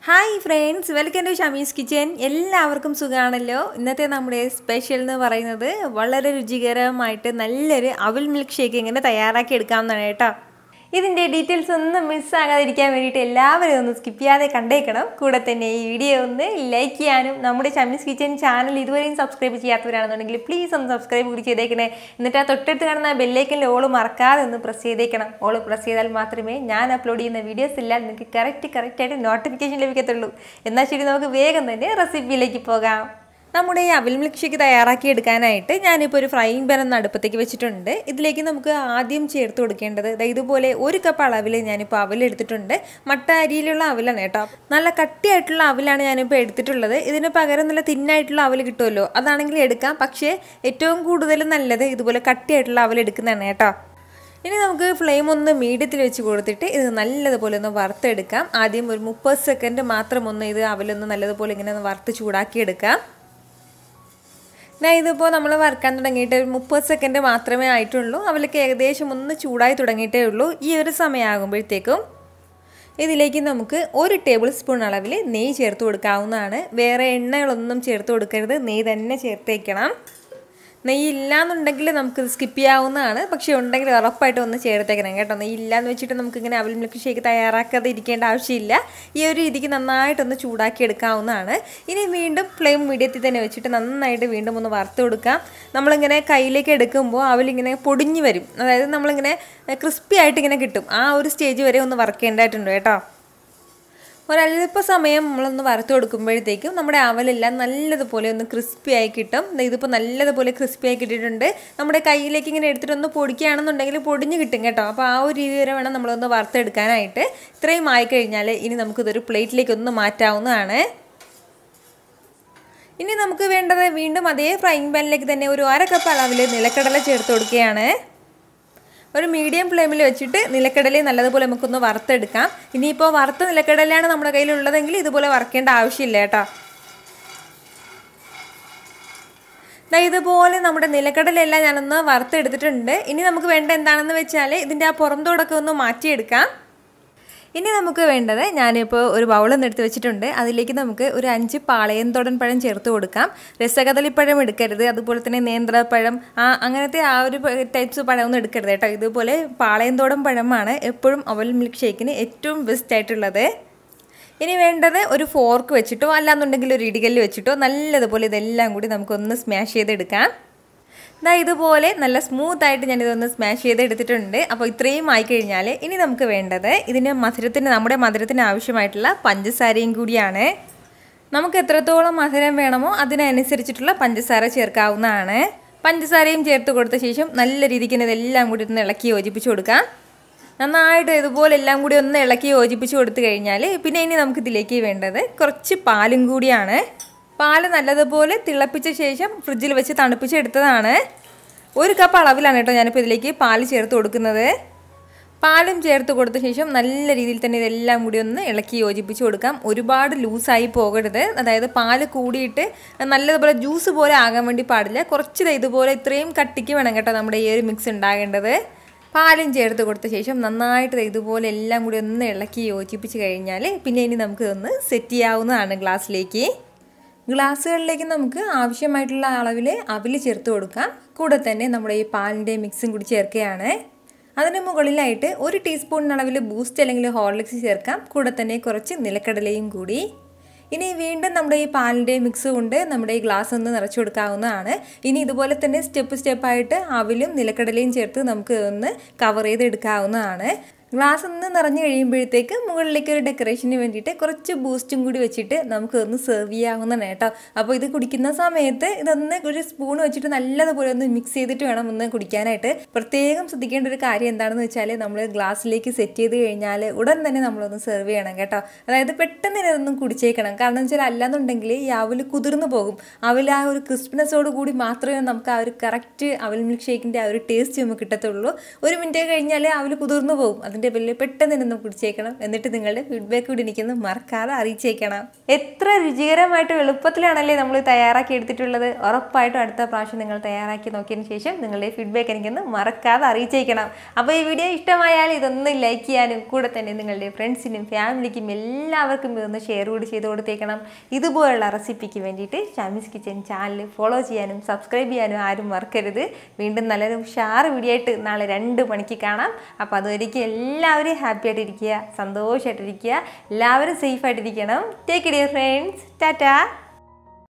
hi friends welcome to Shamees kitchen എല്ലാവർക്കും സുഖമാണല്ലോ ഇന്നത്തെ നമ്മുടെ സ്പെഷ്യൽ എന്ന് പറയുന്നത് വളരെ രുചികരമായിട്ട് നല്ലൊരു അവൽ മിൽക്ക് ഷേക്ക് എങ്ങനെ തയ്യാറാക്കി എടുക്കാമെന്നാണ് കേട്ടോ ഇതിൻ്റെ ഡീറ്റെയിൽസ് ഒന്നും മിസ്സാകാതിരിക്കാൻ വേണ്ടിയിട്ട് എല്ലാവരും ഒന്ന് സ്കിപ്പ് ചെയ്യാതെ കണ്ടേക്കണം കൂടെ തന്നെ ഈ വീഡിയോ ഒന്ന് ലൈക്ക് ചെയ്യാനും നമ്മുടെ ഷമീസ് കിച്ചൻ ചാനൽ ഇതുവരെയും സബ്സ്ക്രൈബ് ചെയ്യാത്തവരാണെന്നുണ്ടെങ്കിൽ പ്ലീസ് ഒന്ന് സബ്സ്ക്രൈബ് കൂടി ചെയ്തേക്കണേ എന്നിട്ട് ആ തൊട്ടടുത്ത് കാണുന്ന ബെല്ലേക്കനിൽ ഓള് മറക്കാതെ ഒന്ന് പ്രസ് ചെയ്തേക്കണം ഓള് പ്രസ് ചെയ്താൽ മാത്രമേ ഞാൻ അപ്ലോഡ് ചെയ്യുന്ന വീഡിയോസ് എല്ലാം നിങ്ങൾക്ക് കറക്റ്റ് കറക്റ്റായിട്ട് നോട്ടിഫിക്കേഷൻ ലഭിക്കത്തുള്ളൂ എന്നാൽ ശരി നമുക്ക് വേഗം തന്നെ റെസിപ്പിയിലേക്ക് പോകാം നമ്മുടെ ഈ അവിൽ മിൽക്ക് ഷേക്ക് തയ്യാറാക്കി എടുക്കാനായിട്ട് ഞാനിപ്പോൾ ഒരു ഫ്രൈയിങ് പാൻ ഒന്ന് അടുപ്പത്തേക്ക് വെച്ചിട്ടുണ്ട് ഇതിലേക്ക് നമുക്ക് ആദ്യം ചേർത്ത് കൊടുക്കേണ്ടത് ദാ ഇതുപോലെ ഒരു കപ്പ് അളവിൽ ഞാനിപ്പോൾ അവൽ എടുത്തിട്ടുണ്ട് മട്ട അരിയിലുള്ള അവലാണ് കേട്ടോ നല്ല കട്ടിയായിട്ടുള്ള അവലാണ് ഞാനിപ്പോൾ എടുത്തിട്ടുള്ളത് ഇതിന് പകരം നല്ല തിന്നായിട്ടുള്ള അവൽ കിട്ടുമല്ലോ അതാണെങ്കിൽ എടുക്കാം പക്ഷേ ഏറ്റവും കൂടുതൽ നല്ലത് ഇതുപോലെ കട്ടിയായിട്ടുള്ള അവൽ എടുക്കുന്നതാണ് കേട്ടോ ഇനി നമുക്ക് ഫ്ലെയിം ഒന്ന് മീഡിയത്തിൽ വെച്ച് കൊടുത്തിട്ട് ഇത് നല്ലതുപോലെ ഒന്ന് വറുത്തെടുക്കാം ആദ്യം ഒരു മുപ്പത് സെക്കൻഡ് മാത്രം ഒന്ന് ഇത് അവലൊന്ന് നല്ലതുപോലെ ഇങ്ങനെ ഒന്ന് വറുത്ത് ചൂടാക്കി എടുക്കാം ഞാൻ ഇതിപ്പോൾ നമ്മൾ വറുക്കാൻ തുടങ്ങിയിട്ട് ഒരു മുപ്പത് സെക്കൻഡ് മാത്രമേ ആയിട്ടുള്ളൂ അവലൊക്കെ ഏകദേശം ഒന്ന് ചൂടായി തുടങ്ങിയിട്ടേ ഉള്ളൂ ഈ ഒരു സമയമാകുമ്പോഴത്തേക്കും ഇതിലേക്ക് നമുക്ക് ഒരു ടേബിൾ സ്പൂൺ അളവിൽ നെയ്യ് ചേർത്ത് കൊടുക്കാവുന്നതാണ് വേറെ എണ്ണകളൊന്നും ചേർത്ത് കൊടുക്കരുത് നെയ്യ് തന്നെ ചേർത്തേക്കണം നെയ്യ് ഇല്ലാന്നുണ്ടെങ്കിൽ നമുക്ക് സ്കിപ്പ് ചെയ്യാവുന്നതാണ് പക്ഷേ ഉണ്ടെങ്കിൽ ഉറപ്പായിട്ട് ഒന്ന് ചേർത്തേക്കണം കേട്ടോ നെയ്യ് ഇല്ലാന്ന് വെച്ചിട്ട് നമുക്കിങ്ങനെ അവൽ മിൽക്ക് ഷേക്ക് തയ്യാറാക്കാതെ ഇരിക്കേണ്ട ആവശ്യമില്ല ഈ ഒരു രീതിക്ക് നന്നായിട്ടൊന്ന് ചൂടാക്കി എടുക്കാവുന്നതാണ് ഇനി വീണ്ടും ഫ്ലെയിം മീഡിയത്തിൽ തന്നെ വെച്ചിട്ട് നന്നായിട്ട് വീണ്ടും ഒന്ന് വറുത്ത് കൊടുക്കാം നമ്മളിങ്ങനെ കയ്യിലേക്ക് എടുക്കുമ്പോൾ അവലിങ്ങനെ പൊടിഞ്ഞു വരും അതായത് നമ്മളിങ്ങനെ ക്രിസ്പി ആയിട്ട് ഇങ്ങനെ കിട്ടും ആ ഒരു സ്റ്റേജ് വരെ ഒന്ന് വറുക്കേണ്ടതായിട്ടുണ്ട് കേട്ടോ ഒരല്പ സമയം നമ്മളൊന്ന് വറുത്ത് കൊടുക്കുമ്പോഴത്തേക്കും നമ്മുടെ അവലെല്ലാം നല്ലതുപോലെ ഒന്ന് ക്രിസ്പി ആയി കിട്ടും ഇതിപ്പോൾ നല്ലതുപോലെ ക്രിസ്പി ആയി കിട്ടിയിട്ടുണ്ട് നമ്മുടെ കയ്യിലേക്ക് ഇങ്ങനെ എടുത്തിട്ടൊന്ന് പൊടിക്കുകയാണെന്നുണ്ടെങ്കിൽ പൊടിഞ്ഞ് കിട്ടും കേട്ടോ അപ്പോൾ ആ ഒരു രീതി വരെ വേണം നമ്മളൊന്ന് വറുത്തെടുക്കാനായിട്ട് ഇത്രയും ആയിക്കഴിഞ്ഞാൽ ഇനി നമുക്കിതൊരു പ്ലേറ്റിലേക്ക് ഒന്ന് മാറ്റാവുന്നതാണ് ഇനി നമുക്ക് വേണ്ടത് വീണ്ടും അതേ ഫ്രൈങ് പാനിലേക്ക് തന്നെ ഒരു അര കപ്പ് അളവിൽ നിലക്കടല ചേർത്ത് കൊടുക്കുകയാണ് ഒരു മീഡിയം ഫ്ലെയിമിൽ വെച്ചിട്ട് നിലക്കടലയെ നല്ലതുപോലെ നമുക്കൊന്ന് വറുത്തെടുക്കാം ഇനിയിപ്പോൾ വറുത്ത നിലക്കടലയാണ് നമ്മുടെ കയ്യിലുള്ളതെങ്കിൽ ഇതുപോലെ വറക്കേണ്ട ആവശ്യമില്ല കേട്ടോ ഇതുപോലെ നമ്മുടെ നിലക്കടലെല്ലാം ഞാനൊന്ന് വറുത്തെടുത്തിട്ടുണ്ട് ഇനി നമുക്ക് വേണ്ട എന്താണെന്ന് വെച്ചാൽ ഇതിൻ്റെ ആ പുറംതോടൊക്കെ ഒന്ന് മാറ്റിയെടുക്കാം ഇനി നമുക്ക് വേണ്ടത് ഞാനിപ്പോൾ ഒരു ബൗളൊന്ന് എടുത്ത് വെച്ചിട്ടുണ്ട് അതിലേക്ക് നമുക്ക് ഒരു അഞ്ച് പാളയംതോടൻ പഴം ചേർത്ത് കൊടുക്കാം രസകദളിപ്പഴം എടുക്കരുത് അതുപോലെ തന്നെ നേന്ത്രപ്പഴം ആ അങ്ങനത്തെ ആ ഒരു ടൈപ്സ് പഴമൊന്നും എടുക്കരുത് കേട്ടോ ഇതുപോലെ പാളയംതോടൻ പഴമാണ് എപ്പോഴും അവൽ മിൽക്ക് ഷേക്കിന് ഏറ്റവും ബെസ്റ്റ് ആയിട്ടുള്ളത് ഇനി വേണ്ടത് ഒരു ഫോർക്ക് വെച്ചിട്ടോ അല്ലാന്നുണ്ടെങ്കിൽ ഒരു ഇടികല്ല് വെച്ചിട്ടോ നല്ലതുപോലെ ഇതെല്ലാം കൂടി നമുക്കൊന്ന് സ്മാഷ് ചെയ്തെടുക്കാം ഇതാ ഇതുപോലെ നല്ല സ്മൂത്ത് ആയിട്ട് ഞാനിതൊന്ന് സ്മാഷ് ചെയ്ത് എടുത്തിട്ടുണ്ട് അപ്പോൾ ഇത്രയും ആയിക്കഴിഞ്ഞാൽ ഇനി നമുക്ക് വേണ്ടത് ഇതിന് മധുരത്തിന് നമ്മുടെ മധുരത്തിന് ആവശ്യമായിട്ടുള്ള പഞ്ചസാരയും കൂടിയാണ് നമുക്ക് എത്രത്തോളം മധുരം വേണമോ അതിനനുസരിച്ചിട്ടുള്ള പഞ്ചസാര ചേർക്കാവുന്നതാണ് പഞ്ചസാരയും ചേർത്ത് കൊടുത്ത ശേഷം നല്ല രീതിക്ക് ഇതെല്ലാം കൂടി ഒന്ന് ഇളക്കി യോജിപ്പിച്ച് കൊടുക്കാം നന്നായിട്ട് ഇതുപോലെ എല്ലാം കൂടി ഒന്ന് ഇളക്കി യോജിപ്പിച്ച് കൊടുത്തു കഴിഞ്ഞാൽ പിന്നെ ഇനി നമുക്ക് ഇതിലേക്ക് വേണ്ടത് കുറച്ച് പാലും കൂടിയാണ് പാല് നല്ലതുപോലെ തിളപ്പിച്ച ശേഷം ഫ്രിഡ്ജിൽ വെച്ച് തണുപ്പിച്ചെടുത്തതാണ് ഒരു കപ്പ് അളവിലാണ് കേട്ടോ ഞാനിപ്പോൾ ഇതിലേക്ക് പാല് ചേർത്ത് കൊടുക്കുന്നത് പാലും ചേർത്ത് കൊടുത്ത ശേഷം നല്ല രീതിയിൽ തന്നെ ഇതെല്ലാം കൂടി ഒന്ന് ഇളക്കി യോജിപ്പിച്ച് കൊടുക്കാം ഒരുപാട് ലൂസായി പോകരുത് അതായത് പാല് കൂടിയിട്ട് നല്ലതുപോലെ ജ്യൂസ് പോലെ ആകാൻ വേണ്ടി പാടില്ല കുറച്ച് ഇതുപോലെ ഇത്രയും കട്ടിക്ക് വേണം കേട്ടോ നമ്മുടെ ഈ ഒരു മിക്സ് ഉണ്ടാകേണ്ടത് പാലും ചേർത്ത് കൊടുത്ത ശേഷം നന്നായിട്ട് ഇതുപോലെ എല്ലാം കൂടി ഒന്ന് ഇളക്കി യോജിപ്പിച്ച് കഴിഞ്ഞാൽ പിന്നെ ഇനി നമുക്ക് ഒന്ന് സെറ്റ് ചെയ്യാവുന്നതാണ് ഗ്ലാസ്സിലേക്ക് ഗ്ലാസ്സുകളിലേക്ക് നമുക്ക് ആവശ്യമായിട്ടുള്ള അളവിൽ അവിൽ ചേർത്ത് കൊടുക്കാം കൂടെ തന്നെ നമ്മുടെ ഈ പാലിൻ്റെ മിക്സും കൂടി ചേർക്കുകയാണ് അതിന് മുകളിലായിട്ട് ഒരു ടീസ്പൂൺ അളവിൽ ബൂസ്റ്റ് അല്ലെങ്കിൽ ഹോർലിക്സ് ചേർക്കാം കൂടെ തന്നെ കുറച്ച് നിലക്കടലയും കൂടി ഇനി വീണ്ടും നമ്മുടെ ഈ പാലിൻ്റെ മിക്സ് കൊണ്ട് നമ്മുടെ ഈ ഗ്ലാസ് ഒന്ന് നിറച്ചു കൊടുക്കാവുന്നതാണ് ഇനി ഇതുപോലെ തന്നെ സ്റ്റെപ്പ് സ്റ്റെപ്പായിട്ട് അവിലും നിലക്കടലയും ചേർത്ത് നമുക്ക് ഒന്ന് കവർ ചെയ്തെടുക്കാവുന്നതാണ് ഗ്ലാസ് ഒന്ന് നിറഞ്ഞു കഴിയുമ്പോഴത്തേക്ക് മുകളിലേക്ക് ഒരു ഡെക്കറേഷന് വേണ്ടിയിട്ട് കുറച്ച് ബൂസ്റ്റും കൂടി വെച്ചിട്ട് നമുക്ക് ഒന്ന് സെർവ് ചെയ്യാവുന്നതാണ് കേട്ടോ അപ്പോൾ ഇത് കുടിക്കുന്ന സമയത്ത് ഇതൊന്ന് ഒരു സ്പൂൺ വെച്ചിട്ട് നല്ലതുപോലെ ഒന്ന് മിക്സ് ചെയ്തിട്ട് വേണം ഒന്ന് കുടിക്കാനായിട്ട് പ്രത്യേകം ശ്രദ്ധിക്കേണ്ട ഒരു കാര്യം എന്താണെന്ന് വെച്ചാൽ നമ്മൾ ഗ്ലാസ്സിലേക്ക് സെറ്റ് ചെയ്ത് കഴിഞ്ഞാൽ ഉടൻ തന്നെ നമ്മളൊന്ന് സെർവ് ചെയ്യണം കേട്ടോ അതായത് പെട്ടെന്ന് തന്നെ അതൊന്നും കുടിച്ചേക്കണം കാരണം വെച്ചാൽ അല്ലാന്നുണ്ടെങ്കിൽ ഈ അവൽ കുതിർന്നു പോകും അവൽ ആ ഒരു ക്രിസ്പിനെസ്സോട് കൂടി മാത്രമേ നമുക്ക് ആ ഒരു കറക്റ്റ് അവൽ മിൽക്ക് ഷേക്കിൻ്റെ ആ ഒരു ടേസ്റ്റ് നമുക്ക് കിട്ടത്തുള്ളൂ ഒരു മിനിറ്റ് കഴിഞ്ഞാൽ അവൽ കുതിർന്നു പോകും അതിൻ്റെ പേരിൽ പെട്ടെന്ന് തന്നെ ഒന്ന് കുടിച്ചേക്കണം എന്നിട്ട് നിങ്ങളുടെ ഫീഡ്ബാക്ക് കൂടി എനിക്കൊന്ന് മറക്കാതെ അറിയിച്ചേക്കണം എത്ര രുചികരമായിട്ടും എളുപ്പത്തിലാണല്ലേ നമ്മൾ തയ്യാറാക്കി എടുത്തിട്ടുള്ളത് ഉറപ്പായിട്ടും അടുത്ത പ്രാവശ്യം നിങ്ങൾ തയ്യാറാക്കി നോക്കിയതിന് ശേഷം നിങ്ങളുടെ ഫീഡ്ബാക്ക് എനിക്കൊന്ന് മറക്കാതെ അറിയിച്ചേക്കണം അപ്പോൾ ഈ വീഡിയോ ഇഷ്ടമായാൽ ഇതൊന്ന് ലൈക്ക് ചെയ്യാനും കൂടെ തന്നെ നിങ്ങളുടെ ഫ്രണ്ട്സിനും ഫാമിലിക്കും എല്ലാവർക്കും ഇതൊന്ന് ഷെയർ കൂടി ചെയ്ത് കൊടുത്തേക്കണം ഇതുപോലുള്ള റെസിപ്പിക്ക് വേണ്ടിയിട്ട് ഷാമിസ് കിച്ചൻ ചാനൽ ഫോളോ ചെയ്യാനും സബ്സ്ക്രൈബ് ചെയ്യാനും ആരും മറക്കരുത് വീണ്ടും നല്ലൊരു ഉഷാറ് വീഡിയോ ആയിട്ട് നാളെ രണ്ട് മണിക്ക് കാണാം അപ്പോൾ അതുവരേക്കും എല്ലാവരും ഹാപ്പി ആയിട്ടിരിക്കുക സന്തോഷമായിട്ടിരിക്കുക എല്ലാവരും സേഫ് ആയിട്ടിരിക്കണം ടേക്ക് ഡിയർ ഫ്രണ്ട്സ് ടാറ്റാ